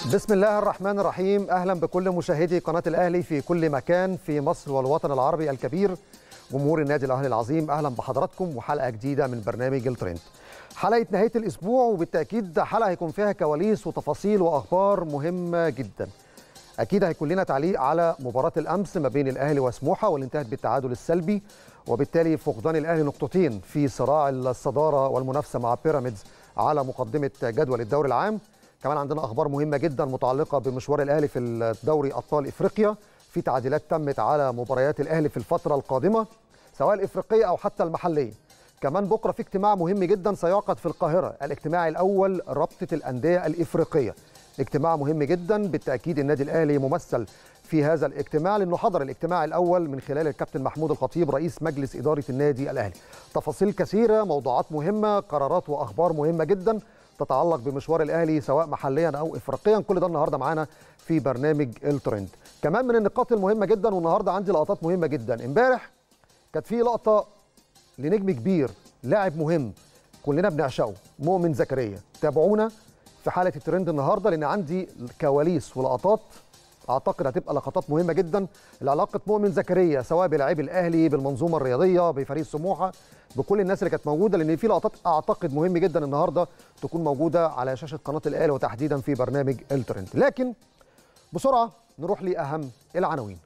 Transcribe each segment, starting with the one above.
بسم الله الرحمن الرحيم اهلا بكل مشاهدي قناه الاهلي في كل مكان في مصر والوطن العربي الكبير جمهور النادي الاهلي العظيم اهلا بحضراتكم وحلقه جديده من برنامج الترند حلقه نهايه الاسبوع وبالتاكيد حلقه هيكون فيها كواليس وتفاصيل واخبار مهمه جدا اكيد هيكون لنا تعليق على مباراه الامس ما بين الاهلي وسموحه واللي انتهت بالتعادل السلبي وبالتالي فقدان الاهلي نقطتين في صراع الصداره والمنافسه مع بيراميدز على مقدمه جدول الدوري العام كمان عندنا اخبار مهمه جدا متعلقه بمشوار الاهلي في الدوري ابطال افريقيا في تعديلات تمت على مباريات الاهلي في الفتره القادمه سواء الافريقيه او حتى المحليه كمان بكره في اجتماع مهم جدا سيعقد في القاهره الاجتماع الاول رابطه الانديه الافريقيه اجتماع مهم جدا بالتاكيد النادي الاهلي ممثل في هذا الاجتماع لانه حضر الاجتماع الاول من خلال الكابتن محمود الخطيب رئيس مجلس اداره النادي الاهلي تفاصيل كثيره موضوعات مهمه قرارات واخبار مهمه جدا تتعلق بمشوار الاهلي سواء محليا او افريقيا كل ده النهارده معانا في برنامج الترند كمان من النقاط المهمه جدا والنهارده عندي لقطات مهمه جدا امبارح كانت في لقطه لنجم كبير لاعب مهم كلنا بنعشقه مؤمن زكريا تابعونا في حاله الترند النهارده لان عندي كواليس ولقطات اعتقد هتبقى لقطات مهمه جدا لعلاقه مؤمن زكريا سواء بلاعبي الاهلي بالمنظومه الرياضيه بفريق سموحه بكل الناس اللي كانت موجوده لان في لقطات اعتقد مهم جدا النهارده تكون موجوده على شاشه قناه الاهلي وتحديدا في برنامج الترند لكن بسرعه نروح لاهم العناوين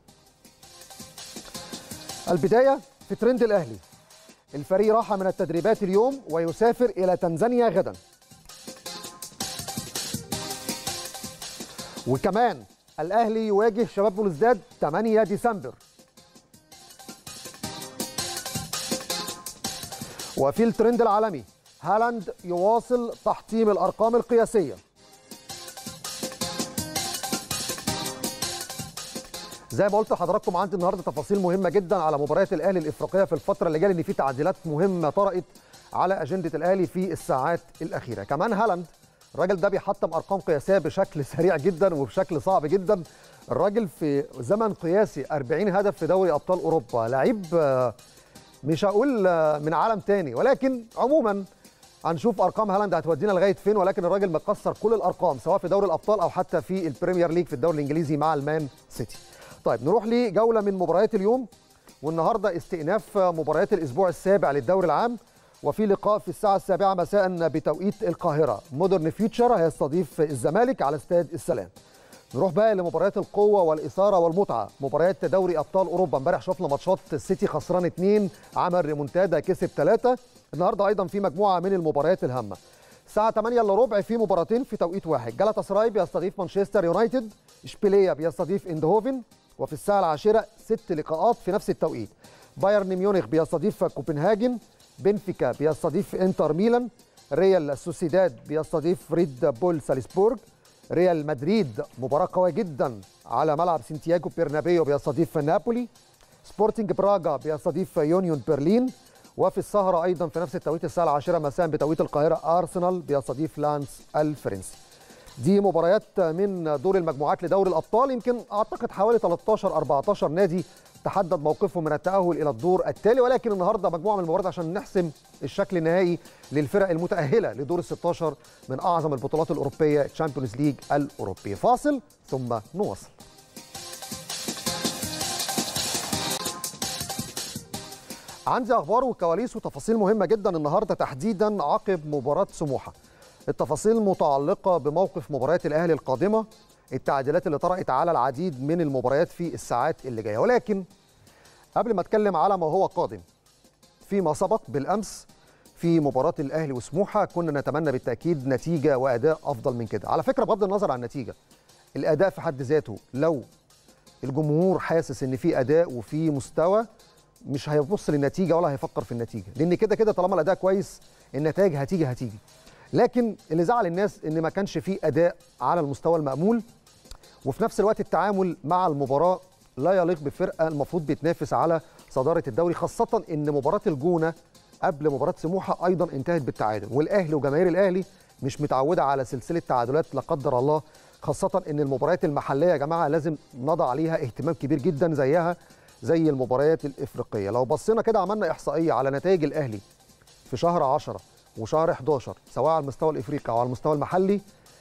البدايه في ترند الاهلي الفريق راح من التدريبات اليوم ويسافر الى تنزانيا غدا وكمان الاهلي يواجه شباب بلوزداد 8 ديسمبر وفي الترند العالمي هالاند يواصل تحطيم الارقام القياسيه زي ما قلت لحضراتكم عندي النهارده تفاصيل مهمه جدا على مباريات الاهلي الافريقيه في الفتره اللي جايه لان في تعديلات مهمه طرأت على اجنده الاهلي في الساعات الاخيره كمان هالاند الراجل ده بيحطم ارقام قياسيه بشكل سريع جدا وبشكل صعب جدا الراجل في زمن قياسي 40 هدف في دوري ابطال اوروبا لعيب مش هقول من عالم تاني ولكن عموما هنشوف ارقام هالاند هتودينا لغايه فين ولكن الراجل مكسر كل الارقام سواء في دوري الابطال او حتى في البريمير ليج في الدوري الانجليزي مع المان سيتي طيب نروح لجوله من مباريات اليوم والنهارده استئناف مباريات الاسبوع السابع للدوري العام وفي لقاء في الساعة السابعة مساء بتوقيت القاهرة مودرن فيوتشر هيستضيف الزمالك على استاد السلام نروح بقى لمباريات القوة والإثارة والمتعة مباريات دوري أبطال أوروبا امبارح شفنا ماتشات السيتي خسران اثنين عمل ريمونتادا كسب ثلاثة النهاردة أيضا في مجموعة من المباريات الهامة الساعة 8 الا ربع في مباراتين في توقيت واحد جالاتا سراي بيستضيف مانشستر يونايتد اشبيلية بيستضيف اندهوفن وفي الساعة العاشرة ست لقاءات في نفس التوقيت بايرن ميونخ بيستضيف كوبنهاجن بنفيكا بيستضيف انتر ميلان ريال سوسيداد بيستضيف ريد بول سالزبورج ريال مدريد مباراة قوية جدا على ملعب سانتياغو بيرنابيو بيستضيف نابولي سبورتنج براغا بيستضيف يونيون برلين وفي السهرة أيضا في نفس التوقيت الساعة العاشرة مساء بتوقيت القاهرة أرسنال بيستضيف لانس الفرنسي دي مباريات من دور المجموعات لدوري الأبطال يمكن أعتقد حوالي 13 14 نادي تحدد موقفه من التأهل إلى الدور التالي ولكن النهارده مجموعة من المباريات عشان نحسم الشكل النهائي للفرق المتأهلة لدور ال 16 من أعظم البطولات الأوروبية تشامبيونز ليج الأوروبي فاصل ثم نواصل عندي أخبار وكواليس وتفاصيل مهمة جدا النهارده تحديدا عقب مباراة سموحة التفاصيل متعلقة بموقف مباريات الأهلي القادمة التعديلات اللي طرأت على العديد من المباريات في الساعات اللي جايه ولكن قبل ما اتكلم على ما هو قادم فيما سبق بالامس في مباراه الاهلي وسموحه كنا نتمنى بالتاكيد نتيجه واداء افضل من كده على فكره بغض النظر عن النتيجه الاداء في حد ذاته لو الجمهور حاسس ان في اداء وفي مستوى مش هيبص للنتيجه ولا هيفكر في النتيجه لان كده كده طالما الاداء كويس النتائج هتيجي هتيجي لكن اللي زعل الناس ان ما كانش فيه اداء على المستوى المامول وفي نفس الوقت التعامل مع المباراه لا يليق بفرقه المفروض بتنافس على صداره الدوري خاصه ان مباراه الجونه قبل مباراه سموحه ايضا انتهت بالتعادل والاهلي وجماهير الاهلي مش متعوده على سلسله تعادلات لا قدر الله خاصه ان المباريات المحليه يا جماعه لازم نضع عليها اهتمام كبير جدا زيها زي المباريات الافريقيه لو بصينا كده عملنا احصائيه على نتائج الاهلي في شهر 10 وشهر 11 سواء على المستوى الافريقي او على المستوى المحلي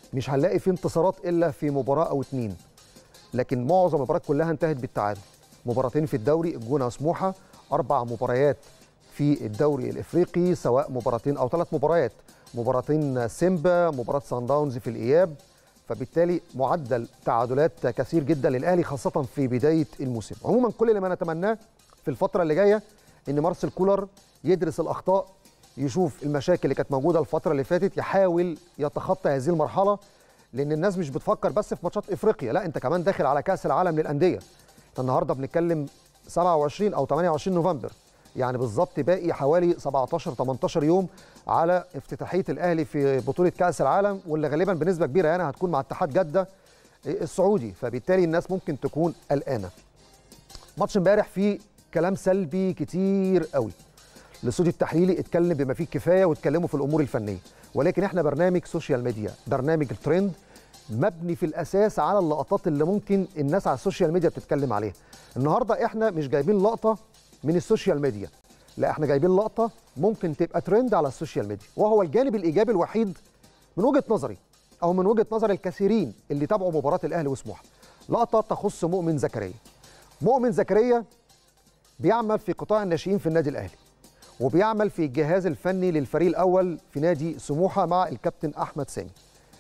مش هنلاقي فيه انتصارات الا في مباراه او اتنين لكن معظم المباريات كلها انتهت بالتعادل مباراتين في الدوري الجونه وسموحه اربع مباريات في الدوري الافريقي سواء مباراتين او ثلاث مباريات مباراتين سيمبا مباراه سان داونز في الاياب فبالتالي معدل تعادلات كثير جدا للاهلي خاصه في بدايه الموسم عموما كل اللي ما نتمناه في الفتره اللي جايه ان مارسيل كولر يدرس الاخطاء يشوف المشاكل اللي كانت موجوده الفتره اللي فاتت يحاول يتخطى هذه المرحله لان الناس مش بتفكر بس في ماتشات افريقيا لا انت كمان داخل على كاس العالم للانديه انت النهارده بنتكلم 27 او 28 نوفمبر يعني بالظبط باقي حوالي 17 18 يوم على افتتاحيه الاهلي في بطوله كاس العالم واللي غالبا بنسبه كبيره يعني هتكون مع اتحاد جده السعودي فبالتالي الناس ممكن تكون قلقانه ماتش امبارح فيه كلام سلبي كتير قوي الاستوديو التحليلي اتكلم بما فيه الكفايه واتكلموا في الامور الفنيه ولكن احنا برنامج سوشيال ميديا برنامج الترند مبني في الاساس على اللقطات اللي ممكن الناس على السوشيال ميديا بتتكلم عليها النهارده احنا مش جايبين لقطه من السوشيال ميديا لا احنا جايبين لقطه ممكن تبقى ترند على السوشيال ميديا وهو الجانب الايجابي الوحيد من وجهه نظري او من وجهه نظر الكثيرين اللي تابعوا مباراه الاهلي وسموحه لقطه تخص مؤمن زكريا مؤمن زكريا بيعمل في قطاع الناشئين في النادي الاهلي وبيعمل في الجهاز الفني للفريق الاول في نادي سموحه مع الكابتن احمد سامي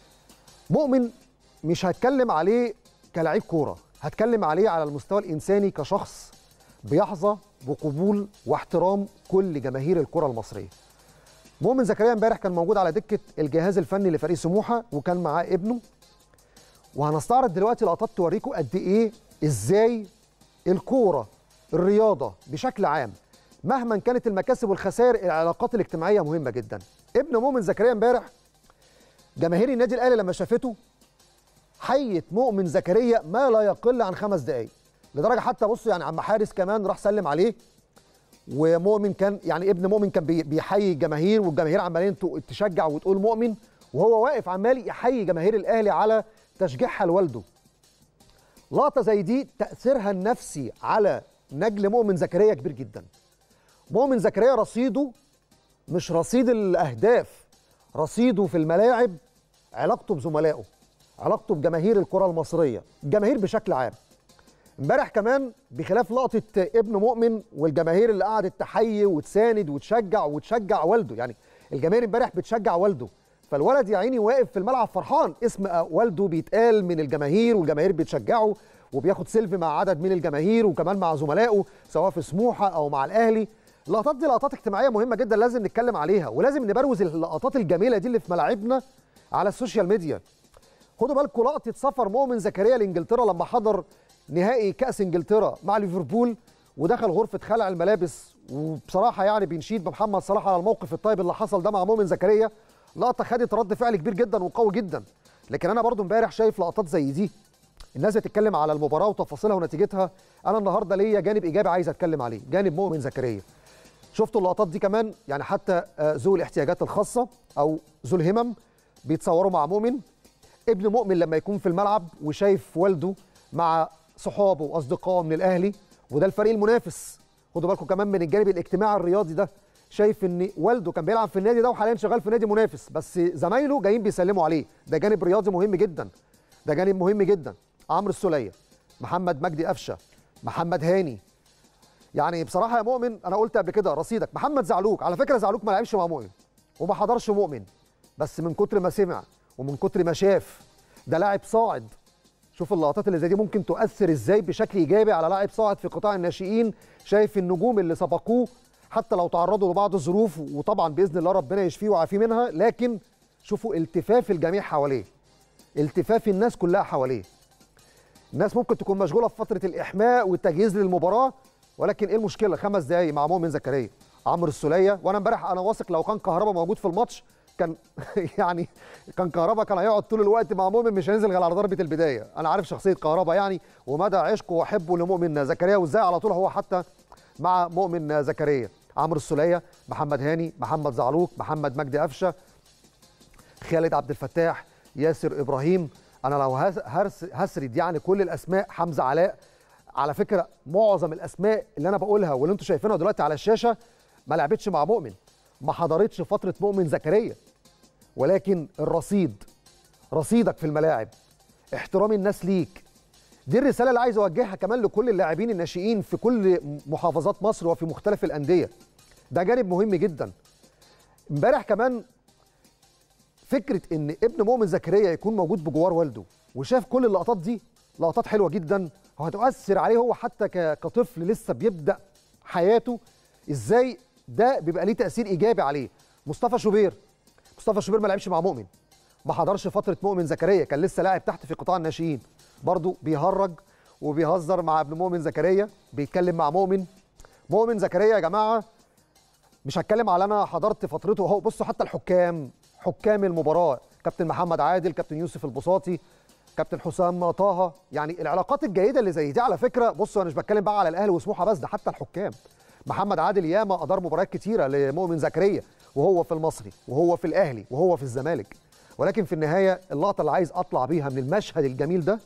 مؤمن مش هتكلم عليه كلاعب كوره هتكلم عليه على المستوى الانساني كشخص بيحظى بقبول واحترام كل جماهير الكره المصريه مؤمن زكريا امبارح كان موجود على دكه الجهاز الفني لفريق سموحه وكان معاه ابنه وهنستعرض دلوقتي لقطات توريكم قد ايه ازاي الكوره الرياضه بشكل عام مهما كانت المكاسب والخسائر العلاقات الاجتماعيه مهمه جدا ابن مؤمن زكريا امبارح جماهير النادي الاهلي لما شافته حيت مؤمن زكريا ما لا يقل عن خمس دقائق لدرجه حتى بصوا يعني عم حارس كمان راح سلم عليه ومؤمن كان يعني ابن مؤمن كان بيحيي الجماهير والجماهير عمالين تشجع وتقول مؤمن وهو واقف عمال يحيي جماهير الاهلي على تشجيعها لوالده لقطه زي دي تاثيرها النفسي على نجل مؤمن زكريا كبير جدا مؤمن زكريا رصيده مش رصيد الاهداف رصيده في الملاعب علاقته بزملائه علاقته بجماهير الكره المصريه الجماهير بشكل عام امبارح كمان بخلاف لقطه ابن مؤمن والجماهير اللي قعدت تحيي وتساند وتشجع وتشجع والده يعني الجماهير امبارح بتشجع والده فالولد يا عيني واقف في الملعب فرحان اسم والده بيتقال من الجماهير والجماهير بتشجعه وبياخد سيلفي مع عدد من الجماهير وكمان مع زملائه سواء في سموحه او مع الاهلي اللقطات دي لقطات اجتماعيه مهمه جدا لازم نتكلم عليها ولازم نبروز اللقطات الجميله دي اللي في ملاعبنا على السوشيال ميديا خدوا بالكم لقطه سفر مؤمن زكريا لانجلترا لما حضر نهائي كاس انجلترا مع ليفربول ودخل غرفه خلع الملابس وبصراحه يعني بنشيد بمحمد صلاح على الموقف الطيب اللي حصل ده مع مؤمن زكريا لقطه خدت رد فعل كبير جدا وقوي جدا لكن انا برضو امبارح شايف لقطات زي دي الناس بتتكلم على المباراه وتفاصيلها ونتيجتها انا النهارده ليا جانب ايجابي عايز اتكلم عليه جانب مؤمن زكريا شفتوا اللقطات دي كمان يعني حتى ذوي الاحتياجات الخاصه او ذو الهمم بيتصوروا مع مؤمن ابن مؤمن لما يكون في الملعب وشايف والده مع صحابه واصدقائه من الاهلي وده الفريق المنافس خدوا بالكم كمان من الجانب الاجتماعي الرياضي ده شايف ان والده كان بيلعب في النادي ده وحاليا شغال في نادي منافس بس زمايله جايين بيسلموا عليه ده جانب رياضي مهم جدا ده جانب مهم جدا عمرو السوليه محمد مجدي قفشه محمد هاني يعني بصراحه يا مؤمن انا قلت قبل كده رصيدك محمد زعلوك على فكره زعلوك ما لعبش مع مؤمن وما حضرش مؤمن بس من كتر ما سمع ومن كتر ما شاف ده لاعب صاعد شوف اللقطات اللي زي دي ممكن تؤثر ازاي بشكل ايجابي على لاعب صاعد في قطاع الناشئين شايف النجوم اللي سبقوه حتى لو تعرضوا لبعض الظروف وطبعا باذن الله ربنا يشفيه ويعافيه منها لكن شوفوا التفاف الجميع حواليه التفاف الناس كلها حواليه الناس ممكن تكون مشغوله في فتره الاحماء والتجهيز للمباراه ولكن ايه المشكله خمس دقايق مع مؤمن زكريا عمرو السوليه وانا امبارح انا واثق لو كان كهربا موجود في الماتش كان يعني كان كهربا كان هيقعد طول الوقت مع مؤمن مش هينزل غير على ضربه البدايه انا عارف شخصيه كهربا يعني ومدى عشقه وحبه لمؤمن زكريا وازاي على طول هو حتى مع مؤمن زكريا عمرو السوليه محمد هاني محمد زعلوك محمد مجدي قفشه خالد عبد الفتاح ياسر ابراهيم انا لو هرس هسرد يعني كل الاسماء حمزه علاء على فكره معظم الاسماء اللي انا بقولها واللي انتم شايفينها دلوقتي على الشاشه ما لعبتش مع مؤمن ما حضرتش فتره مؤمن زكريا ولكن الرصيد رصيدك في الملاعب احترام الناس ليك دي الرساله اللي عايز اوجهها كمان لكل اللاعبين الناشئين في كل محافظات مصر وفي مختلف الانديه ده جانب مهم جدا امبارح كمان فكره ان ابن مؤمن زكريا يكون موجود بجوار والده وشاف كل اللقطات دي لقطات حلوه جدا وهتؤثر عليه هو حتى كطفل لسه بيبدا حياته ازاي ده بيبقى ليه تاثير ايجابي عليه مصطفى شوبير مصطفى شوبير ما لعبش مع مؤمن ما حضرش فتره مؤمن زكريا كان لسه لاعب تحت في قطاع الناشئين برضه بيهرج وبيهزر مع ابن مؤمن زكريا بيتكلم مع مؤمن مؤمن زكريا يا جماعه مش هتكلم على انا حضرت فترته اهو بصوا حتى الحكام حكام المباراه كابتن محمد عادل كابتن يوسف البساطي كابتن حسام طه يعني العلاقات الجيده اللي زي دي على فكره بصوا انا مش بتكلم بقى على الاهلي وسموحه بس ده حتى الحكام محمد عادل ياما ادار مباريات كتيره لمؤمن زكريا وهو في المصري وهو في الاهلي وهو في الزمالك ولكن في النهايه اللقطه اللي عايز اطلع بيها من المشهد الجميل ده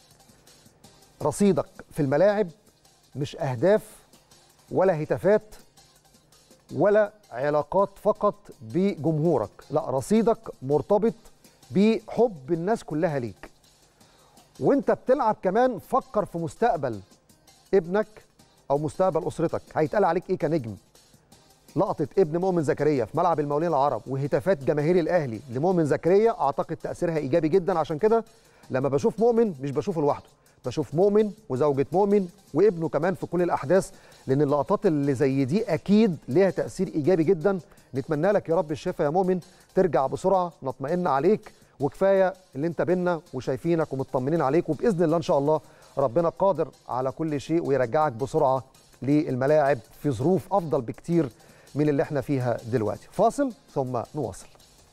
رصيدك في الملاعب مش اهداف ولا هتافات ولا علاقات فقط بجمهورك لا رصيدك مرتبط بحب الناس كلها ليك وانت بتلعب كمان فكر في مستقبل ابنك او مستقبل اسرتك هيتقال عليك ايه كنجم لقطه ابن مؤمن زكريا في ملعب المقاولين العرب وهتافات جماهير الاهلي لمؤمن زكريا اعتقد تاثيرها ايجابي جدا عشان كده لما بشوف مؤمن مش بشوفه لوحده بشوف مؤمن وزوجة مؤمن وابنه كمان في كل الأحداث لأن اللقطات اللي زي دي أكيد ليها تأثير إيجابي جدا نتمنى لك يا رب الشفاء يا مؤمن ترجع بسرعة نطمئن عليك وكفاية اللي انت بينا وشايفينك ومطمنين عليك وبإذن الله إن شاء الله ربنا قادر على كل شيء ويرجعك بسرعة للملاعب في ظروف أفضل بكتير من اللي احنا فيها دلوقتي فاصل ثم نواصل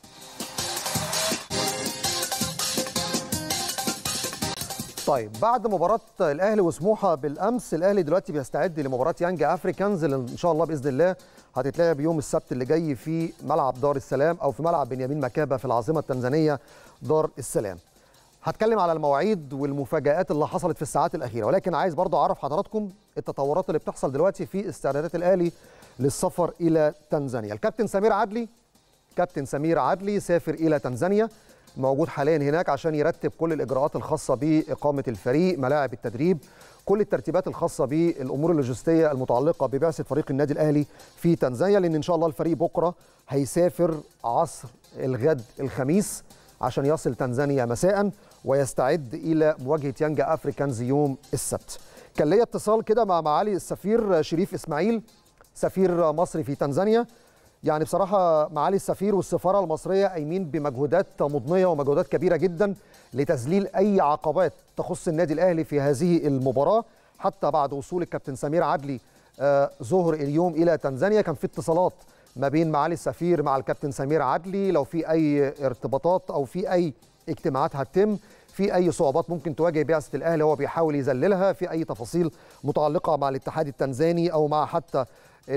طيب بعد مباراة الأهلي وسموحة بالأمس الأهلي دلوقتي بيستعد لمباراة يانج أفريكانز اللي إن شاء الله بإذن الله هتتلعب يوم السبت اللي جاي في ملعب دار السلام أو في ملعب بنيامين مكابة في العاصمة التنزانية دار السلام. هتكلم على المواعيد والمفاجآت اللي حصلت في الساعات الأخيرة ولكن عايز برضو أعرف حضراتكم التطورات اللي بتحصل دلوقتي في استعدادات الأهلي للسفر إلى تنزانيا. الكابتن سمير عدلي كابتن سمير عدلي سافر إلى تنزانيا موجود حاليا هناك عشان يرتب كل الاجراءات الخاصه باقامه الفريق ملاعب التدريب كل الترتيبات الخاصه بالامور اللوجستيه المتعلقه ببعثه فريق النادي الاهلي في تنزانيا لان ان شاء الله الفريق بكره هيسافر عصر الغد الخميس عشان يصل تنزانيا مساء ويستعد الى مواجهه يانجا افريكانز يوم السبت كان ليا اتصال كده مع معالي السفير شريف اسماعيل سفير مصري في تنزانيا يعني بصراحة معالي السفير والسفارة المصرية قايمين بمجهودات مضنية ومجهودات كبيرة جدا لتذليل أي عقبات تخص النادي الأهلي في هذه المباراة حتى بعد وصول الكابتن سمير عدلي آه ظهر اليوم إلى تنزانيا كان في اتصالات ما بين معالي السفير مع الكابتن سمير عدلي لو في أي ارتباطات أو في أي اجتماعات هتتم في اي صعوبات ممكن تواجه بعثه الاهلي هو بيحاول يذللها في اي تفاصيل متعلقه مع الاتحاد التنزاني او مع حتى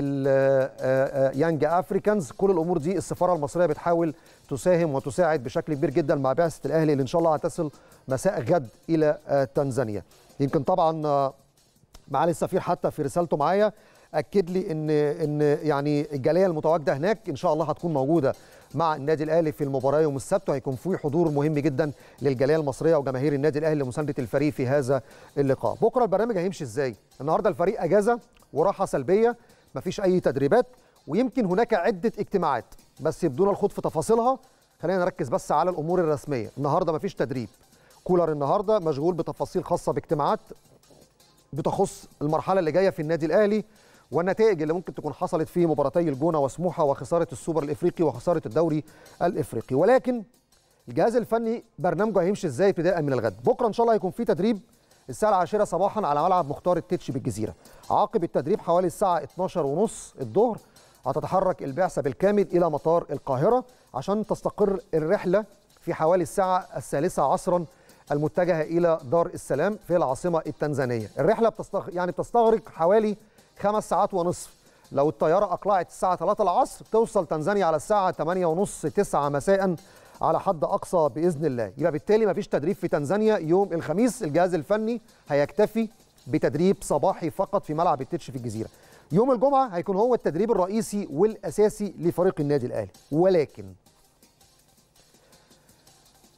يانج افريكانز كل الامور دي السفاره المصريه بتحاول تساهم وتساعد بشكل كبير جدا مع بعثه الاهلي اللي ان شاء الله هتصل مساء غد الى تنزانيا يمكن طبعا معالي السفير حتى في رسالته معايا اكد لي ان ان يعني الجاليه المتواجده هناك ان شاء الله هتكون موجوده مع النادي الاهلي في المباراه يوم السبت وهيكون في حضور مهم جدا للجاليه المصريه وجماهير النادي الاهلي لمسانده الفريق في هذا اللقاء بكره البرنامج هيمشي ازاي النهارده الفريق اجازه وراحه سلبيه مفيش اي تدريبات ويمكن هناك عده اجتماعات بس بدون الخوض في تفاصيلها خلينا نركز بس على الامور الرسميه النهارده مفيش تدريب كولر النهارده مشغول بتفاصيل خاصه باجتماعات بتخص المرحله اللي جايه في النادي الاهلي والنتائج اللي ممكن تكون حصلت في مباراتي الجونه وسموحه وخساره السوبر الافريقي وخساره الدوري الافريقي ولكن الجهاز الفني برنامجه هيمشي ازاي ابتداء من الغد بكره ان شاء الله هيكون في تدريب الساعه العاشرة صباحا على ملعب مختار التتش بالجزيره عقب التدريب حوالي الساعه 12 ونص الظهر هتتحرك البعثه بالكامل الى مطار القاهره عشان تستقر الرحله في حوالي الساعه الثالثه عصرا المتجهه الى دار السلام في العاصمه التنزانيه الرحله بتستغ... يعني بتستغرق حوالي خمس ساعات ونصف لو الطياره اقلعت الساعه 3 العصر توصل تنزانيا على الساعه 8 ونص 9 مساء على حد اقصى باذن الله يبقى بالتالي مفيش تدريب في تنزانيا يوم الخميس الجهاز الفني هيكتفي بتدريب صباحي فقط في ملعب التتش في الجزيره يوم الجمعه هيكون هو التدريب الرئيسي والاساسي لفريق النادي الاهلي ولكن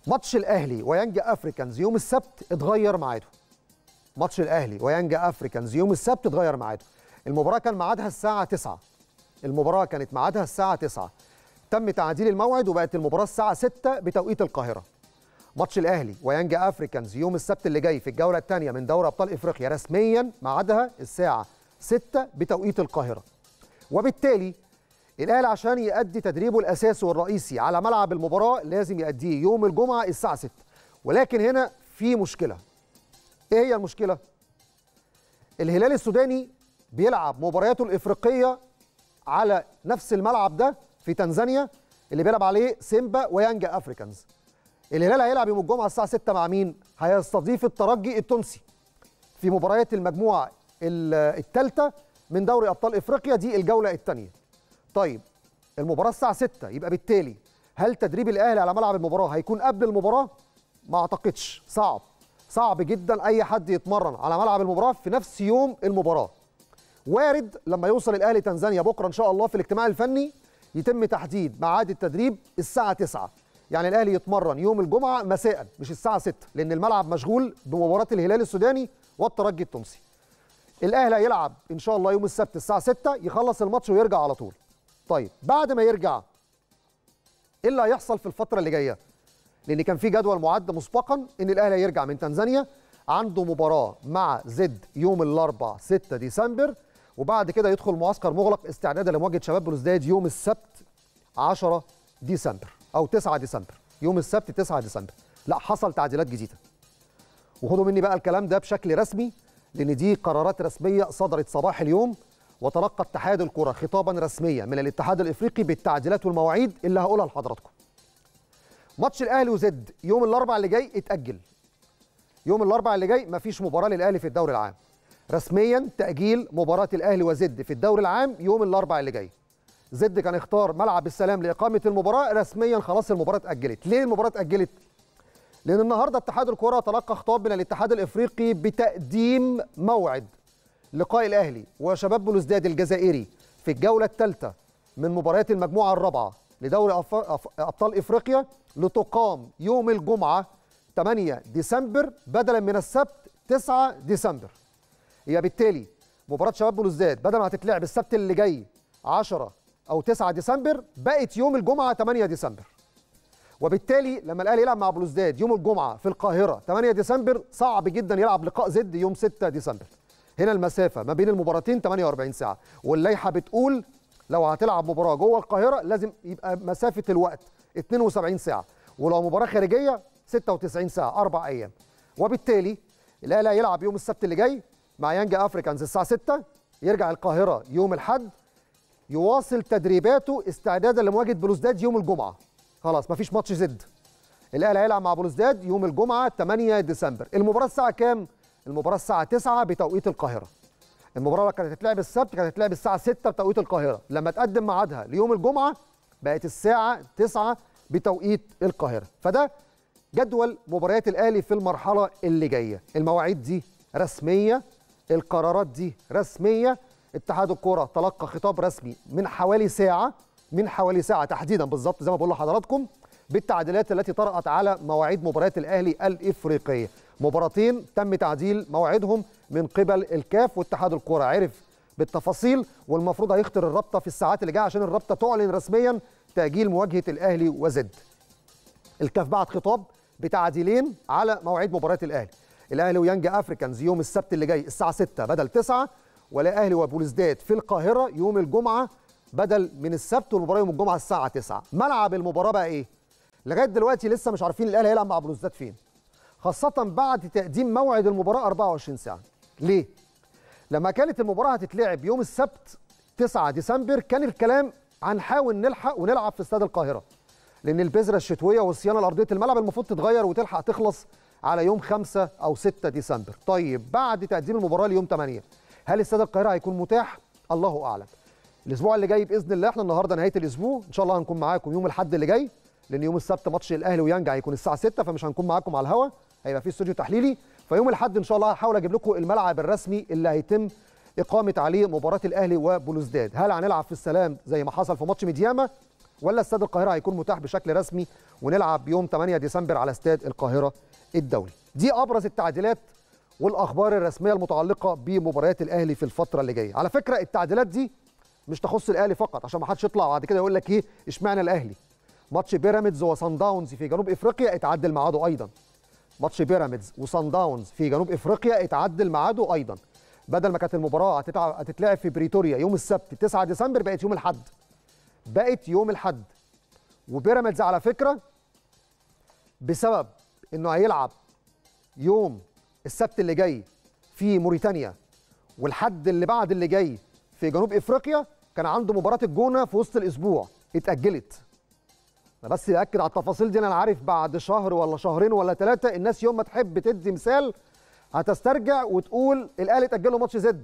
ماتش الاهلي ويانج افريكانز يوم السبت اتغير ميعاده ماتش الاهلي ويانج افريكانز يوم السبت اتغير ميعاده المباراه كان ميعادها الساعه 9 المباراه كانت ميعادها الساعه 9 تم تعديل الموعد وبقت المباراه الساعه 6 بتوقيت القاهره ماتش الاهلي ويانج افريكانز يوم السبت اللي جاي في الجوله الثانيه من دوري ابطال افريقيا رسميا ميعادها الساعه 6 بتوقيت القاهره وبالتالي الاهلي عشان يؤدي تدريبه الاساسي والرئيسي على ملعب المباراه لازم يؤديه يوم الجمعه الساعه 6 ولكن هنا في مشكله ايه هي المشكله الهلال السوداني بيلعب مبارياته الافريقيه على نفس الملعب ده في تنزانيا اللي بيلعب عليه سيمبا ويانج افريكانز الهلال هيلعب يوم الجمعه الساعه 6 مع مين هيستضيف الترجي التونسي في مباريات المجموعه الثالثه من دوري ابطال افريقيا دي الجوله الثانيه طيب المباراه الساعه 6 يبقى بالتالي هل تدريب الاهلي على ملعب المباراه هيكون قبل المباراه ما اعتقدش صعب صعب جدا اي حد يتمرن على ملعب المباراه في نفس يوم المباراه وارد لما يوصل الاهلي تنزانيا بكره ان شاء الله في الاجتماع الفني يتم تحديد ميعاد التدريب الساعه 9 يعني الاهلي يتمرن يوم الجمعه مساء مش الساعه 6 لان الملعب مشغول بمباراه الهلال السوداني والترجي التونسي الاهلي هيلعب ان شاء الله يوم السبت الساعه 6 يخلص الماتش ويرجع على طول طيب بعد ما يرجع ايه اللي هيحصل في الفتره اللي جايه لان كان في جدول معد مسبقا ان الاهلي هيرجع من تنزانيا عنده مباراه مع زد يوم الاربعاء 6 ديسمبر وبعد كده يدخل معسكر مغلق استعدادا لمواجهه شباب بلوزداد يوم السبت 10 ديسمبر او 9 ديسمبر يوم السبت 9 ديسمبر لا حصل تعديلات جديده وخدوا مني بقى الكلام ده بشكل رسمي لان دي قرارات رسميه صدرت صباح اليوم وتلقى اتحاد الكره خطابا رسميا من الاتحاد الافريقي بالتعديلات والمواعيد اللي هقولها لحضراتكم ماتش الاهلي وزد يوم الاربعاء اللي جاي اتاجل يوم الاربعاء اللي جاي مفيش مباراه للاهلي في الدوري العام رسميا تاجيل مباراه الاهلي وزد في الدوري العام يوم الاربعاء اللي جاي زد كان اختار ملعب السلام لاقامه المباراه رسميا خلاص المباراه اتاجلت ليه المباراه اتاجلت لان النهارده اتحاد الكره تلقى خطاب من الاتحاد الافريقي بتقديم موعد لقاء الاهلي وشباب بلوزداد الجزائري في الجوله الثالثه من مباريات المجموعه الرابعه لدوري ابطال افريقيا لتقام يوم الجمعه 8 ديسمبر بدلا من السبت 9 ديسمبر هي بالتالي مباراه شباب بلوزداد بدل ما هتتلعب السبت اللي جاي 10 او 9 ديسمبر بقت يوم الجمعه 8 ديسمبر وبالتالي لما الاهلي يلعب مع بلوزداد يوم الجمعه في القاهره 8 ديسمبر صعب جدا يلعب لقاء زد يوم 6 ديسمبر هنا المسافه ما بين المباراتين 48 ساعه واللائحه بتقول لو هتلعب مباراه جوه القاهره لازم يبقى مسافه الوقت 72 ساعه ولو مباراه خارجيه 96 ساعه اربع ايام وبالتالي الاهلي هيلعب يوم السبت اللي جاي مع يانج افريكانز الساعه 6 يرجع القاهره يوم الاحد يواصل تدريباته استعدادا لمواجهه بلوزداد يوم الجمعه خلاص مفيش ماتش زد الاهلي هيلعب مع بلوزداد يوم الجمعه 8 ديسمبر المباراه الساعه كام المباراه الساعه 9 بتوقيت القاهره المباراه لو كانت هتتلعب السبت كانت هتتلعب الساعه 6 بتوقيت القاهره لما تقدم ميعادها ليوم الجمعه بقت الساعه 9 بتوقيت القاهره فده جدول مباريات الاهلي في المرحله اللي جايه المواعيد دي رسميه القرارات دي رسميه اتحاد الكره تلقى خطاب رسمي من حوالي ساعه من حوالي ساعه تحديدا بالظبط زي ما بقول لحضراتكم بالتعديلات التي طرأت على مواعيد مباريات الاهلي الافريقيه مباراتين تم تعديل موعدهم من قبل الكاف واتحاد الكره عرف بالتفاصيل والمفروض هيختار الرابطه في الساعات اللي جايه عشان الرابطه تعلن رسميا تاجيل مواجهه الاهلي وزد الكاف بعت خطاب بتعديلين على مواعيد مباريات الاهلي الاهلي ويانج افريكانز يوم السبت اللي جاي الساعه 6 بدل 9 والاهلي وبوليسداد في القاهره يوم الجمعه بدل من السبت والمباراه يوم الجمعه الساعه 9 ملعب المباراه بقى ايه لغايه دلوقتي لسه مش عارفين الاهلي هيلعب مع بوليسداد فين خاصه بعد تقديم موعد المباراه 24 ساعه ليه لما كانت المباراه هتتلعب يوم السبت 9 ديسمبر كان الكلام هنحاول نلحق ونلعب في استاد القاهره لان البذره الشتويه والصيانه الارضيه الملعب المفروض تتغير وتلحق تخلص على يوم 5 او 6 ديسمبر طيب بعد تقديم المباراه ليوم 8 هل استاد القاهره هيكون متاح الله اعلم الاسبوع اللي جاي باذن الله احنا النهارده نهايه الاسبوع ان شاء الله هنكون معاكم يوم الاحد اللي جاي لان يوم السبت ماتش الاهلي ويانجا هيكون الساعه 6 فمش هنكون معاكم على الهوا هيبقى في استوديو تحليلي فيوم الاحد ان شاء الله هحاول اجيب لكم الملعب الرسمي اللي هيتم اقامه عليه مباراه الاهلي وبلوزداد هل هنلعب في السلام زي ما حصل في ماتش ميدياما ولا استاد القاهره هيكون متاح بشكل رسمي ونلعب يوم 8 ديسمبر على استاد القاهره الدولي دي ابرز التعديلات والاخبار الرسميه المتعلقه بمباريات الاهلي في الفتره اللي جايه على فكره التعديلات دي مش تخص الاهلي فقط عشان ما حدش يطلع بعد كده يقول لك ايه اشمعنى الاهلي ماتش بيراميدز وصن داونز في جنوب افريقيا اتعدل ميعاده ايضا ماتش بيراميدز وصن داونز في جنوب افريقيا اتعدل ميعاده ايضا بدل ما كانت المباراه هتتلعب في بريتوريا يوم السبت 9 ديسمبر بقت يوم الاحد بقت يوم الاحد وبيراميدز على فكره بسبب انه هيلعب يوم السبت اللي جاي في موريتانيا والحد اللي بعد اللي جاي في جنوب افريقيا كان عنده مباراه الجونه في وسط الاسبوع اتاجلت انا بس باكد على التفاصيل دي انا عارف بعد شهر ولا شهرين ولا ثلاثه الناس يوم ما تحب تدي مثال هتسترجع وتقول الاهلي اتاجل له ماتش زد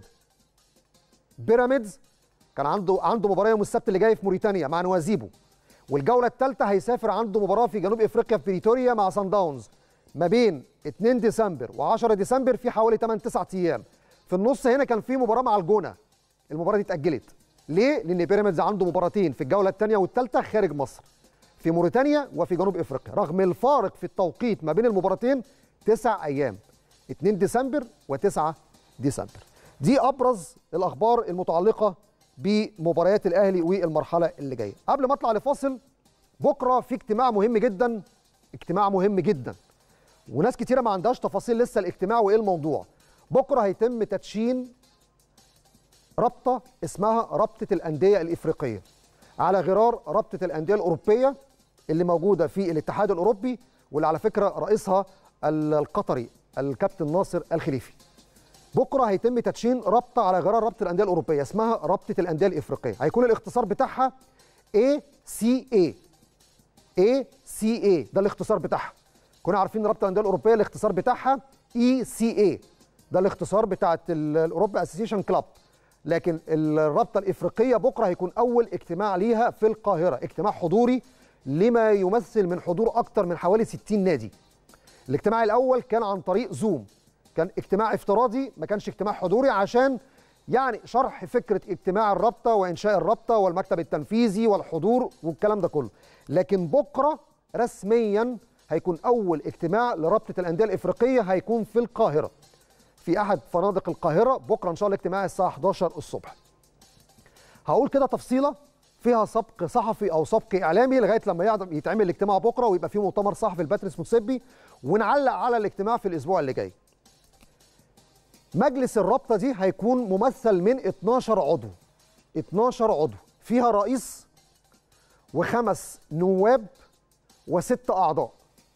بيراميدز كان عنده عنده مباراه يوم السبت اللي جاي في موريتانيا مع نوازيبو والجوله الثالثه هيسافر عنده مباراه في جنوب افريقيا في بريتوريا مع سان داونز ما بين 2 ديسمبر و10 ديسمبر في حوالي 8 9 ايام في النص هنا كان في مباراه مع الجونه المباراه دي اتاجلت ليه لان بيراميدز عنده مباراتين في الجوله الثانيه والثالثه خارج مصر في موريتانيا وفي جنوب افريقيا رغم الفارق في التوقيت ما بين المباراتين تسع ايام 2 ديسمبر و9 ديسمبر دي ابرز الاخبار المتعلقه بمباريات الاهلي والمرحله اللي جايه قبل ما اطلع لفاصل بكره في اجتماع مهم جدا اجتماع مهم جدا وناس كتيره ما عندهاش تفاصيل لسه الاجتماع وايه الموضوع بكره هيتم تدشين رابطه اسمها رابطه الانديه الافريقيه على غرار رابطه الانديه الاوروبيه اللي موجوده في الاتحاد الاوروبي واللي على فكره رئيسها القطري الكابتن ناصر الخليفي بكره هيتم تدشين رابطه على غرار رابطه الانديه الاوروبيه اسمها رابطه الانديه الافريقيه هيكون الاختصار بتاعها ACA ACA ده الاختصار بتاعها كنا عارفين رابطه الانديه الاوروبيه الاختصار بتاعها ECA ده الاختصار بتاعت الاوروبا اسوسيشن كلاب لكن الرابطه الافريقيه بكره هيكون اول اجتماع ليها في القاهره اجتماع حضوري لما يمثل من حضور اكتر من حوالي 60 نادي الاجتماع الاول كان عن طريق زوم كان اجتماع افتراضي ما كانش اجتماع حضوري عشان يعني شرح فكره اجتماع الرابطه وانشاء الرابطه والمكتب التنفيذي والحضور والكلام ده كله لكن بكره رسميا هيكون اول اجتماع لرابطه الانديه الافريقيه هيكون في القاهره في احد فنادق القاهره بكره ان شاء الله اجتماع الساعه 11 الصبح هقول كده تفصيله فيها سبق صحفي او سبق اعلامي لغايه لما يتعمل الاجتماع بكره ويبقى في مؤتمر صحفي لباتريس موتسيبي ونعلق على الاجتماع في الاسبوع اللي جاي مجلس الرابطه دي هيكون ممثل من 12 عضو 12 عضو فيها رئيس وخمس نواب وست اعضاء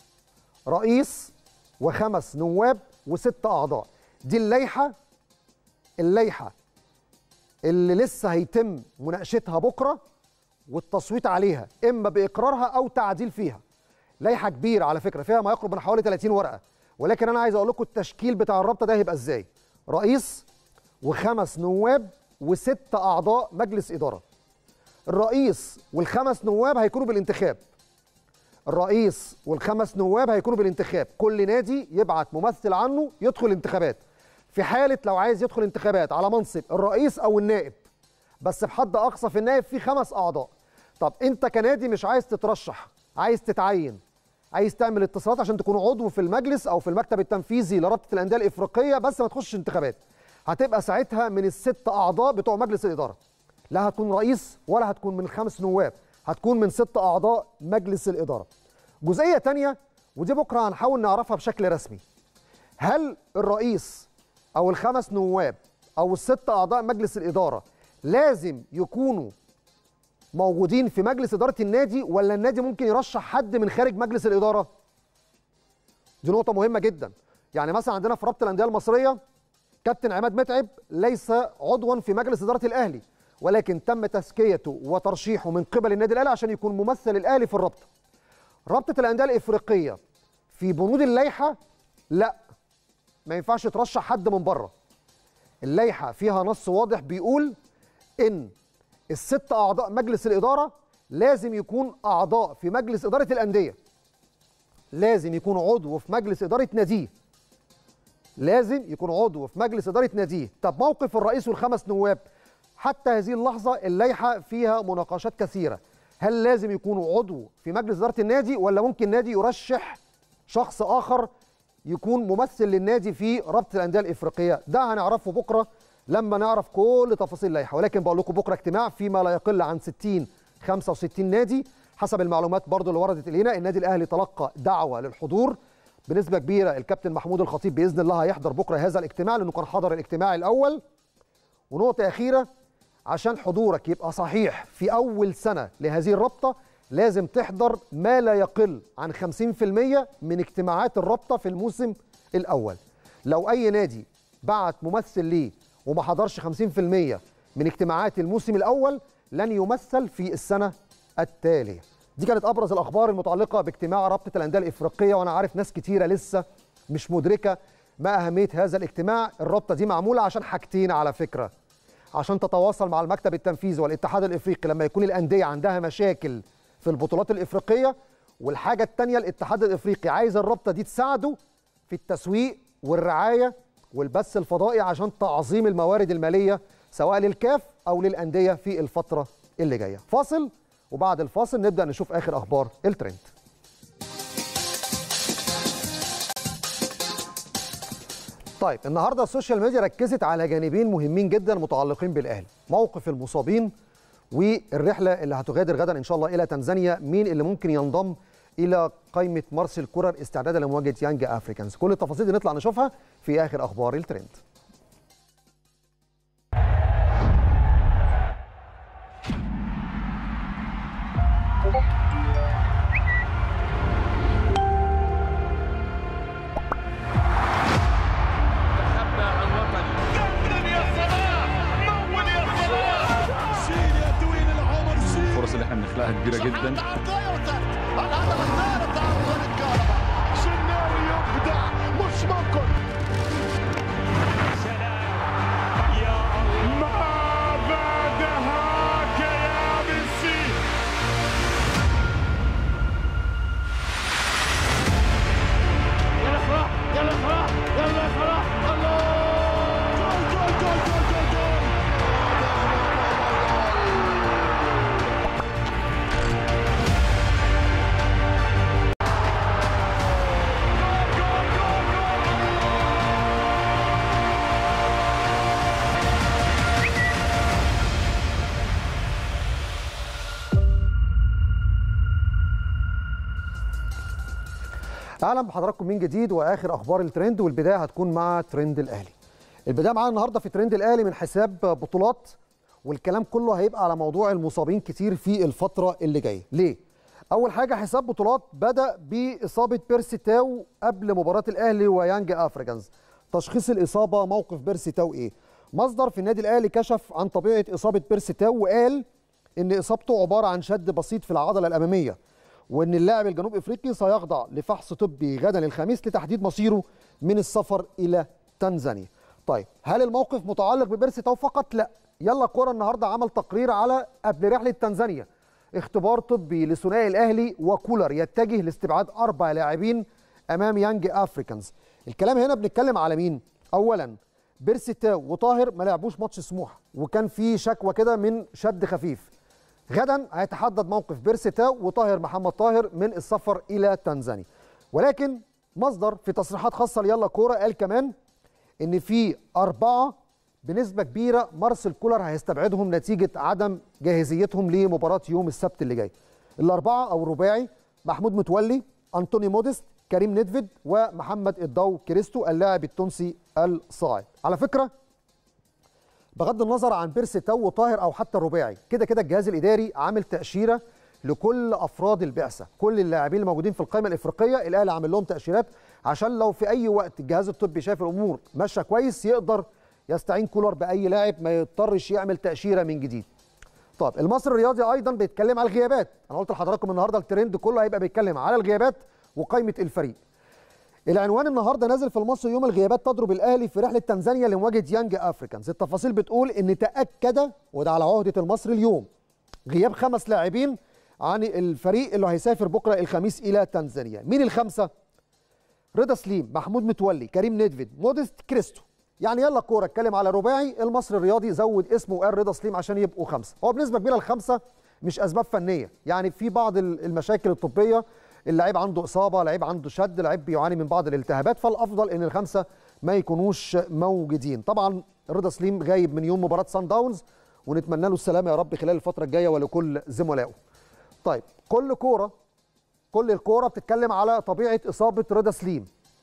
رئيس وخمس نواب وست اعضاء دي اللائحه اللائحه اللي لسه هيتم مناقشتها بكره والتصويت عليها اما باقرارها او تعديل فيها لائحه كبيره على فكره فيها ما يقرب من حوالي 30 ورقه ولكن انا عايز اقول لكم التشكيل بتاع الرابطه ده هيبقى ازاي رئيس وخمس نواب وست اعضاء مجلس اداره الرئيس والخمس نواب هيكونوا بالانتخاب الرئيس والخمس نواب هيكونوا بالانتخاب كل نادي يبعت ممثل عنه يدخل انتخابات في حاله لو عايز يدخل انتخابات على منصب الرئيس او النائب بس بحد اقصى في النائب في خمس اعضاء طب انت كنادي مش عايز تترشح عايز تتعين عايز تعمل اتصالات عشان تكون عضو في المجلس او في المكتب التنفيذي لرابطه الانديه الافريقيه بس ما تخشش انتخابات هتبقى ساعتها من الست اعضاء بتوع مجلس الاداره لا هتكون رئيس ولا هتكون من الخمس نواب هتكون من ست اعضاء مجلس الاداره جزئيه تانية ودي بكره هنحاول نعرفها بشكل رسمي هل الرئيس او الخمس نواب او الست اعضاء مجلس الاداره لازم يكونوا موجودين في مجلس اداره النادي ولا النادي ممكن يرشح حد من خارج مجلس الاداره دي نقطه مهمه جدا يعني مثلا عندنا في رابطه الانديه المصريه كابتن عماد متعب ليس عضوا في مجلس اداره الاهلي ولكن تم تزكيته وترشيحه من قبل النادي الاهلي عشان يكون ممثل الاهلي في الرابطه رابطه الانديه الافريقيه في بنود اللائحه لا ما ينفعش ترشح حد من بره اللائحه فيها نص واضح بيقول ان الست اعضاء مجلس الاداره لازم يكون اعضاء في مجلس اداره الانديه لازم يكون عضو في مجلس اداره ناديه لازم يكون عضو في مجلس اداره ناديه طب موقف الرئيس والخمس نواب حتى هذه اللحظه اللائحه فيها مناقشات كثيره هل لازم يكون عضو في مجلس اداره النادي ولا ممكن النادي يرشح شخص اخر يكون ممثل للنادي في رابطه الانديه الافريقيه ده هنعرفه بكره لما نعرف كل تفاصيل اللائحه ولكن بقول لكم بكره اجتماع فيما لا يقل عن 60 65 نادي حسب المعلومات برضو اللي وردت الينا النادي الاهلي تلقى دعوه للحضور بنسبه كبيره الكابتن محمود الخطيب باذن الله هيحضر بكره هذا الاجتماع لانه كان حضر الاجتماع الاول ونقطه اخيره عشان حضورك يبقى صحيح في اول سنه لهذه الرابطه لازم تحضر ما لا يقل عن 50% من اجتماعات الرابطه في الموسم الاول لو اي نادي بعت ممثل ليه وما حضرش 50% من اجتماعات الموسم الاول لن يمثل في السنه التاليه دي كانت ابرز الاخبار المتعلقه باجتماع رابطه الانديه الافريقيه وانا عارف ناس كتيره لسه مش مدركه ما اهميه هذا الاجتماع الرابطه دي معموله عشان حاجتين على فكره عشان تتواصل مع المكتب التنفيذي والاتحاد الافريقي لما يكون الانديه عندها مشاكل في البطولات الافريقيه والحاجه الثانيه الاتحاد الافريقي عايز الرابطه دي تساعده في التسويق والرعايه والبث الفضائي عشان تعظيم الموارد الماليه سواء للكاف او للانديه في الفتره اللي جايه فاصل وبعد الفاصل نبدا نشوف اخر اخبار الترند طيب النهارده السوشيال ميديا ركزت على جانبين مهمين جدا متعلقين بالاهلي موقف المصابين والرحله اللي هتغادر غدا ان شاء الله الى تنزانيا مين اللي ممكن ينضم الى قائمه مارسيل كولر استعدادا لمواجهه يانج افريكانز كل التفاصيل دي نطلع نشوفها في اخر اخبار الترند الفرص اللي احنا بنخلقها كبيره جدا الهدف الثالث عن طريق كهرباء سيناريو يبدع مش ممكن ما بعدها يا ميسي يلا فرح يلا فرح يلا فرح الله جول جول جول جول جول جول اهلا بحضراتكم من جديد واخر اخبار الترند والبدايه هتكون مع ترند الاهلي. البدايه معانا النهارده في ترند الاهلي من حساب بطولات والكلام كله هيبقى على موضوع المصابين كتير في الفتره اللي جايه، ليه؟ اول حاجه حساب بطولات بدا باصابه بيرسي تاو قبل مباراه الاهلي ويانج افريكانز. تشخيص الاصابه موقف بيرسي تاو ايه؟ مصدر في النادي الاهلي كشف عن طبيعه اصابه بيرسي تاو وقال ان اصابته عباره عن شد بسيط في العضله الاماميه وان اللاعب الجنوب افريقي سيخضع لفحص طبي غدا الخميس لتحديد مصيره من السفر الى تنزانيا. طيب هل الموقف متعلق ببيرسي تاو فقط؟ لا. يلا كوره النهارده عمل تقرير على قبل رحله تنزانيا اختبار طبي لثنائي الاهلي وكولر يتجه لاستبعاد اربع لاعبين امام يانج افريكانز. الكلام هنا بنتكلم على مين؟ اولا بيرسي تاو وطاهر ما لعبوش ماتش سموحه وكان في شكوى كده من شد خفيف. غدا هيتحدد موقف بيرسي تاو وطاهر محمد طاهر من السفر الى تنزانيا ولكن مصدر في تصريحات خاصه ليلا كوره قال كمان ان في اربعه بنسبه كبيره مارسيل كولر هيستبعدهم نتيجه عدم جاهزيتهم لمباراه يوم السبت اللي جاي الاربعه او الرباعي محمود متولي انطوني موديست كريم ندفيد ومحمد الضو كريستو اللاعب التونسي الصاعد على فكره بغض النظر عن بيرسي تاو وطاهر او حتى الرباعي كده كده الجهاز الاداري عامل تاشيره لكل افراد البعثه كل اللاعبين الموجودين في القائمه الافريقيه الاهلي عامل لهم تاشيرات عشان لو في اي وقت الجهاز الطبي شايف الامور ماشيه كويس يقدر يستعين كولر باي لاعب ما يضطرش يعمل تاشيره من جديد طب المصري الرياضي ايضا بيتكلم على الغيابات انا قلت لحضراتكم النهارده الترند كله هيبقى بيتكلم على الغيابات وقائمه الفريق العنوان النهارده نازل في المصري يوم الغيابات تضرب الاهلي في رحله تنزانيا لمواجهه يانج افريكانز التفاصيل بتقول ان تاكد وده على عهده المصري اليوم غياب خمس لاعبين عن الفريق اللي هيسافر بكره الخميس الى تنزانيا مين الخمسه رضا سليم محمود متولي كريم ندفيد موديست كريستو يعني يلا كوره اتكلم على رباعي المصري الرياضي زود اسمه وقال رضا سليم عشان يبقوا خمسه هو بنسبه كبيره الخمسه مش اسباب فنيه يعني في بعض ال- المشاكل الطبيه اللعيب عنده اصابه لعيب عنده شد لعيب بيعاني من بعض الالتهابات فالافضل ان الخمسه ما يكونوش موجودين طبعا رضا سليم غايب من يوم مباراه سان داونز ونتمنى له السلامه يا رب خلال الفتره الجايه ولكل زملائه طيب كل كوره كل الكوره بتتكلم على طبيعه اصابه رضا سليم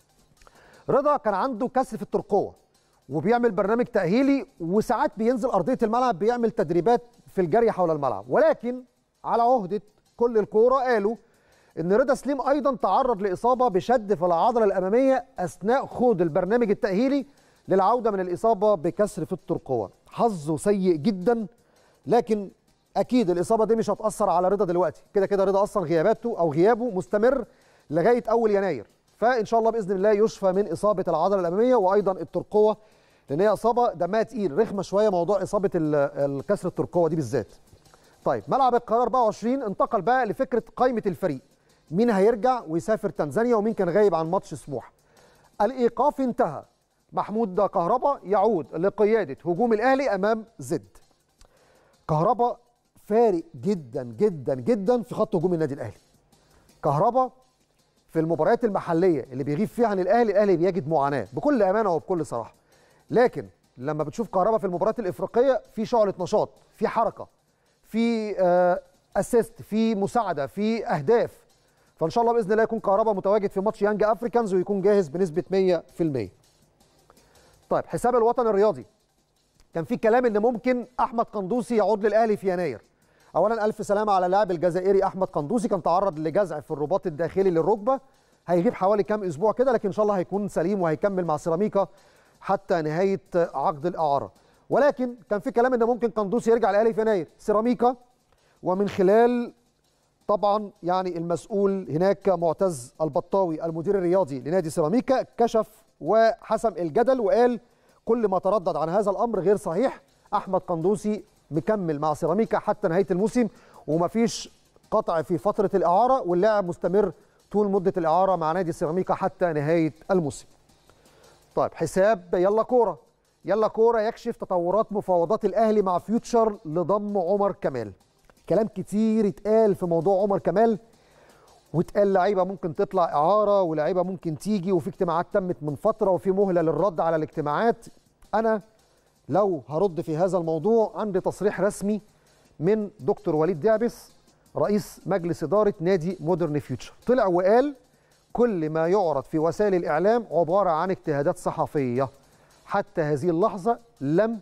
رضا كان عنده كسر في الترقوه وبيعمل برنامج تاهيلي وساعات بينزل ارضيه الملعب بيعمل تدريبات في الجري حول الملعب ولكن على عهده كل الكوره قالوا ان رضا سليم ايضا تعرض لاصابه بشد في العضله الاماميه اثناء خوض البرنامج التاهيلي للعوده من الاصابه بكسر في الترقوه حظه سيء جدا لكن اكيد الاصابه دي مش هتاثر على رضا دلوقتي كده كده رضا اصلا غياباته او غيابه مستمر لغايه اول يناير فان شاء الله باذن الله يشفى من اصابه العضله الاماميه وايضا الترقوه لان هي اصابه دمها تقيل رخمه شويه موضوع اصابه ال- الكسر الترقوه دي بالذات طيب ملعب القاهره 24 انتقل بقى لفكره قائمه الفريق مين هيرجع ويسافر تنزانيا ومين كان غايب عن ماتش سموحه الايقاف انتهى محمود كهربا يعود لقياده هجوم الاهلي امام زد كهربا فارق جدا جدا جدا في خط هجوم النادي الاهلي كهربا في المباريات المحليه اللي بيغيب فيها عن الاهلي الاهلي بيجد معاناه بكل امانه وبكل صراحه لكن لما بتشوف كهربا في المباريات الافريقيه في شعله نشاط في حركه في آه، اسيست في مساعده في اهداف فان شاء الله باذن الله يكون كهربا متواجد في ماتش يانج افريكانز ويكون جاهز بنسبه 100% طيب حساب الوطن الرياضي كان في كلام ان ممكن احمد قندوسي يعود للاهلي في يناير اولا الف سلامه على اللاعب الجزائري احمد قندوسي كان تعرض لجزع في الرباط الداخلي للركبه هيغيب حوالي كام اسبوع كده لكن ان شاء الله هيكون سليم وهيكمل مع سيراميكا حتى نهايه عقد الاعاره ولكن كان في كلام ان ممكن قندوسي يرجع الاهلي في يناير سيراميكا ومن خلال طبعا يعني المسؤول هناك معتز البطاوي المدير الرياضي لنادي سيراميكا كشف وحسم الجدل وقال كل ما تردد عن هذا الامر غير صحيح احمد قندوسي مكمل مع سيراميكا حتى نهايه الموسم ومفيش قطع في فتره الاعاره واللاعب مستمر طول مده الاعاره مع نادي سيراميكا حتى نهايه الموسم طيب حساب يلا كوره يلا كوره يكشف تطورات مفاوضات الاهلي مع فيوتشر لضم عمر كمال كلام كتير اتقال في موضوع عمر كمال واتقال لعيبه ممكن تطلع اعاره ولاعيبه ممكن تيجي وفي اجتماعات تمت من فتره وفي مهله للرد على الاجتماعات انا لو هرد في هذا الموضوع عندي تصريح رسمي من دكتور وليد دعبس رئيس مجلس اداره نادي مودرن فيوتشر طلع وقال كل ما يعرض في وسائل الاعلام عباره عن اجتهادات صحفيه حتى هذه اللحظه لم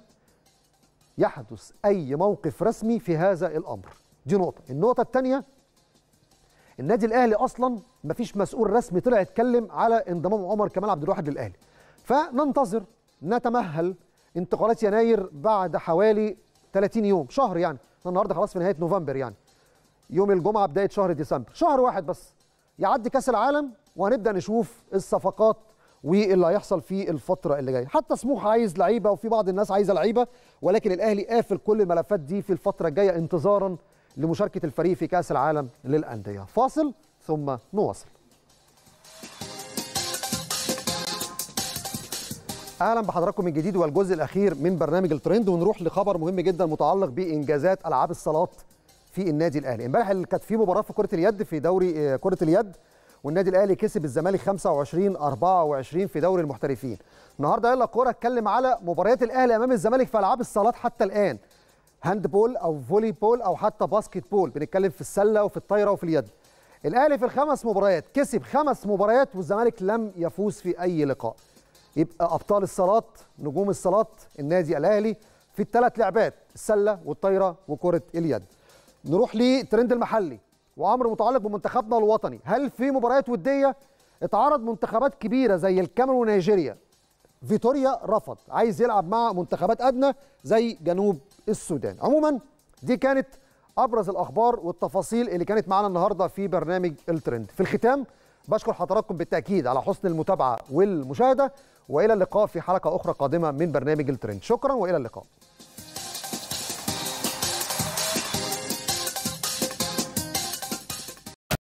يحدث اي موقف رسمي في هذا الامر دي نقطه النقطه الثانيه النادي الاهلي اصلا مفيش مسؤول رسمي طلع يتكلم على انضمام عمر كمال عبد الواحد للاهلي فننتظر نتمهل انتقالات يناير بعد حوالي 30 يوم شهر يعني إحنا النهارده خلاص في نهايه نوفمبر يعني يوم الجمعه بدايه شهر ديسمبر شهر واحد بس يعدي كاس العالم وهنبدا نشوف الصفقات واللي هيحصل في الفتره اللي جايه حتى سموحه عايز لعيبه وفي بعض الناس عايزه لعيبه ولكن الاهلي قافل كل الملفات دي في الفتره الجايه انتظارا لمشاركه الفريق في كاس العالم للانديه فاصل ثم نواصل اهلا بحضراتكم من جديد والجزء الاخير من برنامج الترند ونروح لخبر مهم جدا متعلق بانجازات العاب الصالات في النادي الاهلي امبارح اللي كانت في مباراه في كره اليد في دوري آه، كره اليد والنادي الاهلي كسب الزمالك 25 24 في دوري المحترفين النهارده يلا كوره اتكلم على مباريات الاهلي امام الزمالك في العاب الصالات حتى الان هاند بول او فولي بول او حتى باسكت بول بنتكلم في السله وفي الطايره وفي اليد الاهلي في الخمس مباريات كسب خمس مباريات والزمالك لم يفوز في اي لقاء يبقى ابطال الصالات نجوم الصالات النادي الاهلي في الثلاث لعبات السله والطايره وكره اليد نروح لترند المحلي وامر متعلق بمنتخبنا الوطني هل في مباريات وديه اتعرض منتخبات كبيره زي الكاميرون ونيجيريا فيتوريا رفض عايز يلعب مع منتخبات ادنى زي جنوب السودان عموما دي كانت ابرز الاخبار والتفاصيل اللي كانت معانا النهارده في برنامج الترند في الختام بشكر حضراتكم بالتاكيد على حسن المتابعه والمشاهده والى اللقاء في حلقه اخرى قادمه من برنامج الترند شكرا والى اللقاء